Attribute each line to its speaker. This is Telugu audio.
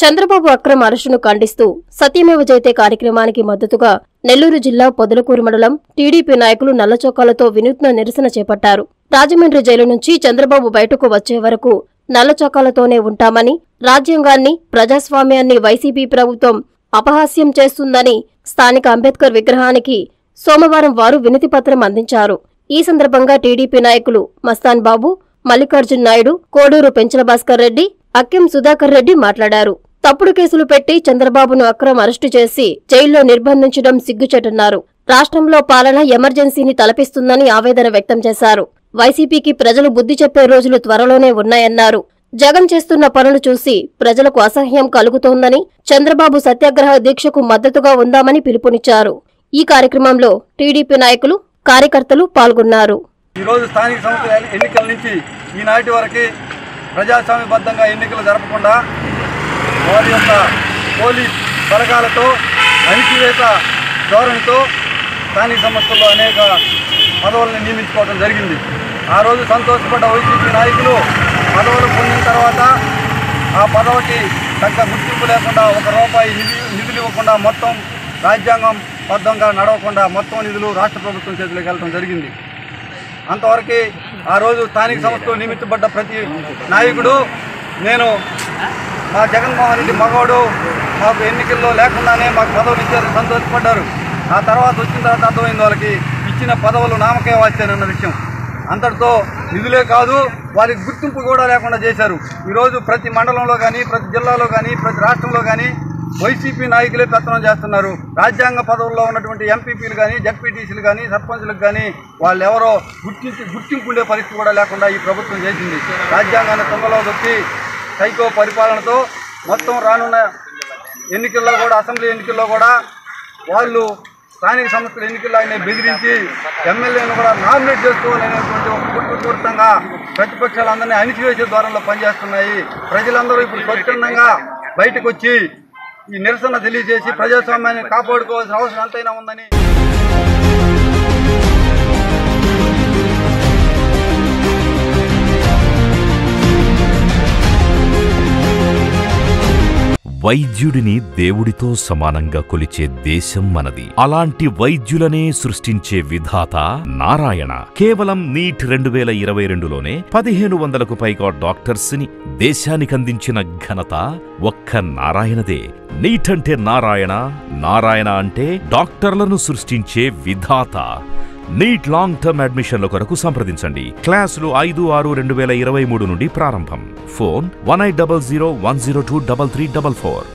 Speaker 1: చంద్రబాబు అక్రమ అరెస్టును ఖండిస్తూ సత్యమేవ జయతే కార్యక్రమానికి మద్దతుగా నెల్లూరు జిల్లా పొదలకూరు మండలం టీడీపీ నాయకులు నల్లచొక్కాలతో వినూత్న నిరసన చేపట్టారు రాజమండ్రి జైలు నుంచి చంద్రబాబు బయటకు వచ్చే వరకు నల్లచొక్కాలతోనే ఉంటామని రాజ్యాంగాన్ని ప్రజాస్వామ్యాన్ని వైసీపీ ప్రభుత్వం అపహాస్యం చేస్తుందని స్థానిక అంబేద్కర్ విగ్రహానికి సోమవారం వారు వినతిపత్రం అందించారు ఈ సందర్భంగా టీడీపీ నాయకులు మస్తాన్ బాబు మల్లికార్జున్ నాయుడు కోడూరు పెంచల భాస్కర్ రెడ్డి అక్కెం సుధాకర్ రెడ్డి మాట్లాడారు తప్పుడు కేసులు పెట్టి చంద్రబాబును అక్రమ అరెస్టు చేసి జైల్లో నిర్బంధించడం సిగ్గుచేటన్నారు రాష్ట్రంలో పాలన ఎమర్జెన్సీని తలపిస్తుందని ఆవేదన వ్యక్తం చేశారు వైసీపీకి ప్రజలు బుద్ధి చెప్పే రోజులు త్వరలోనే ఉన్నాయన్నారు జగన్ చేస్తున్న పనులు చూసి ప్రజలకు అసహ్యం కలుగుతోందని చంద్రబాబు సత్యాగ్రహ దీక్షకు మద్దతుగా ఉందామని పిలుపునిచ్చారు ఈ కార్యక్రమంలో టీడీపీ నాయకులు కార్యకర్తలు పాల్గొన్నారు
Speaker 2: ఈరోజు స్థానిక సంస్థల ఎన్నికల నుంచి ఈనాటి వరకు ప్రజాస్వామ్యబద్ధంగా ఎన్నికలు జరపకుండా వారి యొక్క పోలీస్ బలగాలతో అణిచివేత ధోరణితో స్థానిక సంస్థల్లో అనేక పదవులను నియమించుకోవడం జరిగింది ఆ రోజు సంతోషపడ్డ వైసీపీ నాయకులు పదవులు పొందిన తర్వాత ఆ పదవికి తగ్గ గుర్తింపు లేకుండా ఒక రూపాయి నిధి నిధులు ఇవ్వకుండా మొత్తం రాజ్యాంగం బద్ధంగా నడవకుండా మొత్తం నిధులు రాష్ట్ర ప్రభుత్వం చేతిలోకి వెళ్ళడం జరిగింది అంతవరకు ఆ రోజు స్థానిక సంస్థలో నియమించబడ్డ ప్రతి నాయకుడు నేను మా జగన్మోహన్ రెడ్డి మగవాడు మాకు ఎన్నికల్లో లేకుండానే మాకు పదవులు ఇచ్చారని సంతోషపడ్డారు ఆ తర్వాత వచ్చిన తర్వాత అర్థమైంది వాళ్ళకి ఇచ్చిన పదవులు నామకే వాచారన్న విషయం అంతటితో నిధులే కాదు వారికి గుర్తింపు కూడా లేకుండా చేశారు ఈరోజు ప్రతి మండలంలో కానీ ప్రతి జిల్లాలో కానీ ప్రతి రాష్ట్రంలో కానీ వైసీపీ నాయకులే పెత్తనం చేస్తున్నారు రాజ్యాంగ పదవుల్లో ఉన్నటువంటి ఎంపీపీలు కానీ జడ్పీటీసీలు కానీ సర్పంచులకు కానీ వాళ్ళు ఎవరో గుర్తించి గుర్తింపు ఉండే పరిస్థితి కూడా లేకుండా ఈ ప్రభుత్వం చేసింది రాజ్యాంగాన్ని తొంగలో దొక్కి సైకో పరిపాలనతో మొత్తం రానున్న ఎన్నికల్లో కూడా అసెంబ్లీ ఎన్నికల్లో కూడా వాళ్ళు స్థానిక సంస్థల ఎన్నికల్లో ఆయన బెదిరించి ఎమ్మెల్యేలను కూడా నామినేట్ చేసుకోవాలనేటువంటి ఒక కుట్రపూరితంగా ప్రతిపక్షాలందరినీ అణిచివేసే ద్వారంలో పనిచేస్తున్నాయి ప్రజలందరూ ఇప్పుడు స్వచ్ఛందంగా బయటకు వచ్చి ఈ నిరసన తెలియజేసి ప్రజాస్వామ్యాన్ని కాపాడుకోవాల్సిన అవసరం ఎంతైనా ఉందని
Speaker 3: వైద్యుడిని దేవుడితో సమానంగా కొలిచే దేశం మనది అలాంటి వైద్యులనే సృష్టించే విధాత నారాయణ కేవలం నీట్ రెండు వేల ఇరవై రెండులోనే పదిహేను వందలకు పైగా డాక్టర్స్ ని దేశానికందించిన ఘనత ఒక్క నారాయణదే నీట్ అంటే నారాయణ నారాయణ అంటే డాక్టర్లను సృష్టించే విధాత నీట్ లాంగ్ టర్మ్ అడ్మిషన్ల కొరకు సంప్రదించండి క్లాసులు ఐదు ఆరు రెండు వేల ఇరవై మూడు నుండి ప్రారంభం phone one eight double zero one zero two double three double four